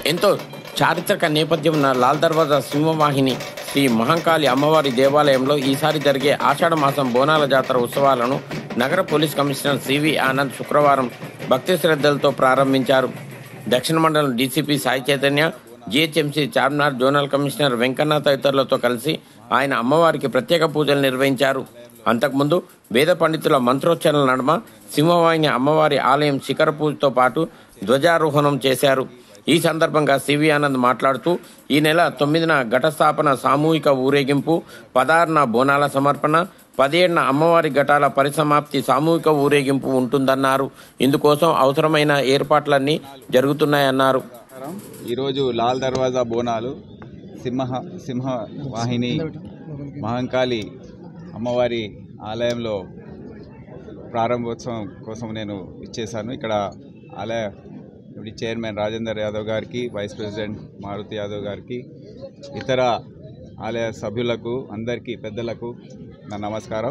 ఎంతో చారిత్రక నేపథ్యం ఉన్న లాల్ దర్వాజా సింహవాహిని శ్రీ మహంకాళి అమ్మవారి దేవాలయంలో ఈసారి జరిగే ఆషాఢ మాసం బోనాల జాతర ఉత్సవాలను నగర పోలీస్ కమిషనర్ సివి ఆనంద్ శుక్రవారం భక్తి శ్రద్ధలతో ప్రారంభించారు దక్షిణ మండలం DCP Sai Chaitanya GHMC Charminar zonal commissioner Venkanna తదితరులతో కలిసి ఆయన అమ్మవారికి ప్రత్యేక పూజలు నిర్వహించారు అంతకుముందు వేద పండితుల మంత్రోచ్చరణల నడుమ సింహవాహిని అమ్మవారి ఆలయం శిఖర పూజతో పాటు ధ్వజారోహణం చేశారు ఈ సందర్భంగా సివి ఆనంద్ మాట్లాడుతూ ఈ నెల తొమ్మిదిన ఘటస్థాపన సామూహిక ఊరేగింపు పదహారున బోనాల సమర్పణ పదిహేడున అమ్మవారి ఘటాల పరిసమాప్తి సామూహిక ఊరేగింపు ఉంటుందన్నారు ఇందుకోసం అవసరమైన ఏర్పాట్లన్నీ జరుగుతున్నాయన్నారు ఈరోజు లాల్ దర్వాజా బోనాలు సింహ సింహ వాహిని మహంకాళి అమ్మవారి ఆలయంలో ప్రారంభోత్సవం కోసం నేను ఇచ్చేశాను ఇక్కడ ఆలయ ఇప్పుడు చైర్మన్ రాజేందర్ యాదవ్ గారికి వైస్ ప్రెసిడెంట్ మారుతి యాదవ్ గారికి ఇతర ఆలయ సభ్యులకు అందరికీ పెద్దలకు నా నమస్కారం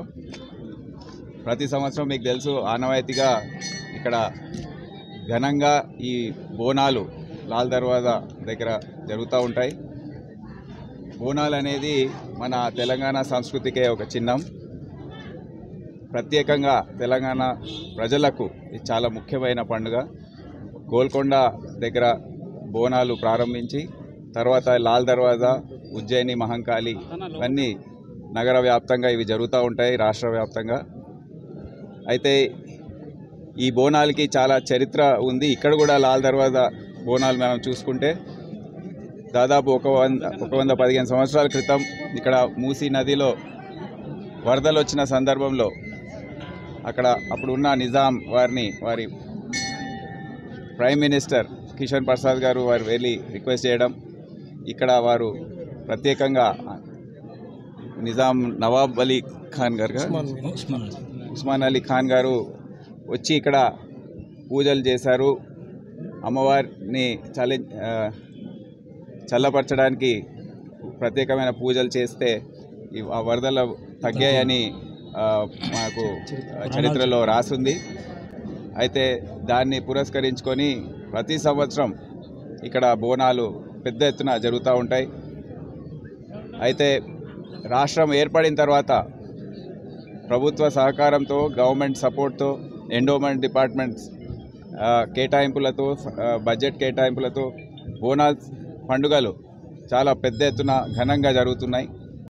ప్రతి సంవత్సరం మీకు తెలుసు ఆనవాయితీగా ఇక్కడ ఘనంగా ఈ బోనాలు లాల్ దర్వాజా దగ్గర జరుగుతూ ఉంటాయి బోనాలు అనేది మన తెలంగాణ సంస్కృతికే ఒక చిహ్నం ప్రత్యేకంగా తెలంగాణ ప్రజలకు ఇది చాలా ముఖ్యమైన పండుగ గోల్కొండ దగ్గర బోనాలు ప్రారంభించి తర్వాత లాల్ దర్వాజా ఉజ్జయిని మహంకాళి ఇవన్నీ నగర వ్యాప్తంగా ఇవి జరుగుతూ ఉంటాయి రాష్ట్ర వ్యాప్తంగా అయితే ఈ బోనాలకి చాలా చరిత్ర ఉంది ఇక్కడ కూడా లాల్ దర్వాజా బోనాలు మనం చూసుకుంటే దాదాపు ఒక వంద ఒక వంద పదిహేను సంవత్సరాల క్రితం ఇక్కడ మూసీ నదిలో వరదలు వచ్చిన సందర్భంలో అక్కడ అప్పుడు ఉన్న నిజాం వారిని వారి ప్రైమ్ మినిస్టర్ కిషన్ ప్రసాద్ గారు వారు వెళ్ళి రిక్వెస్ట్ చేయడం ఇక్కడ వారు ప్రత్యేకంగా నిజాం నవాబ్ అలీ ఖాన్ గారు ఉస్మాన్ అలీ ఖాన్ గారు వచ్చి ఇక్కడ పూజలు చేశారు అమ్మవారిని చలి ఆ, చల్లపరచడానికి ప్రత్యేకమైన పూజలు చేస్తే ఈ ఆ వరదలు తగ్గాయని ఆ, మాకు చరిత్రలో రాసుంది అయితే దాన్ని పురస్కరించుకొని ప్రతి సంవత్సరం ఇక్కడ బోనాలు పెద్ద ఎత్తున జరుగుతూ ఉంటాయి అయితే రాష్ట్రం ఏర్పడిన తర్వాత ప్రభుత్వ సహకారంతో గవర్నమెంట్ సపోర్ట్తో ఎండోమెంట్ డిపార్ట్మెంట్స్ ఆ, కేటాయింపులతో ఆ, బడ్జెట్ కేటాయింపులతో బోనాల్ పండుగలు చాలా పెద్ద ఎత్తున ఘనంగా జరుగుతున్నాయి